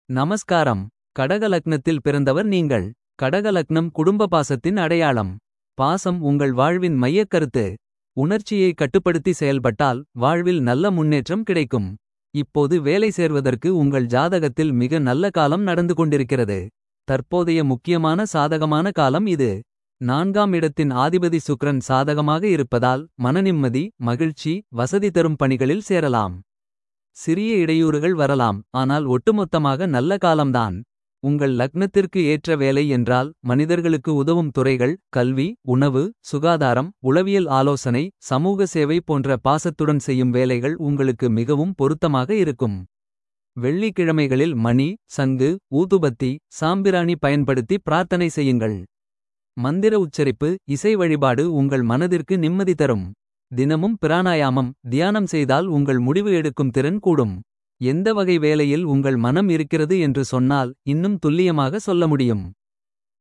நமஸ்காரம் கடக லக்னத்தில் பிறந்தவர் நீங்கள் கடக லக்னம் குடும்ப பாசத்தின் அடையாளம் பாசம் உங்கள் வாழ்வின் மையக்கருத்து உணர்ச்சியை கட்டுப்படுத்தி செயல்பட்டால் வாழ்வில் நல்ல முன்னேற்றம் கிடைக்கும் இப்போது வேலை சேர்வதற்கு உங்கள் ஜாதகத்தில் மிக நல்ல காலம் நடந்து கொண்டிருக்கிறது தற்போதைய முக்கியமான சாதகமான காலம் இது நான்காம் இடத்தின் ஆதிபதி சுக்ரன் சாதகமாக இருப்பதால் மனநிம்மதி மகிழ்ச்சி வசதி தரும் பணிகளில் சேரலாம் சிறிய இடையூறுகள் வரலாம் ஆனால் ஒட்டுமொத்தமாக நல்ல காலம்தான் உங்கள் லக்னத்திற்கு ஏற்ற வேலை என்றால் மனிதர்களுக்கு உதவும் துறைகள் கல்வி உணவு சுகாதாரம் உளவியல் ஆலோசனை சமூக சேவை போன்ற பாசத்துடன் செய்யும் வேலைகள் உங்களுக்கு மிகவும் பொருத்தமாக இருக்கும் வெள்ளிக்கிழமைகளில் மணி சங்கு ஊதுபத்தி சாம்பிராணி பயன்படுத்தி பிரார்த்தனை செய்யுங்கள் மந்திர உச்சரிப்பு இசை வழிபாடு உங்கள் மனதிற்கு நிம்மதி தரும் தினமும் பிராணாயாமம் தியானம் செய்தால் உங்கள் முடிவு எடுக்கும் திறன் கூடும் எந்த வகை வேலையில் உங்கள் மனம் இருக்கிறது என்று சொன்னால் இன்னும் துல்லியமாக சொல்ல முடியும்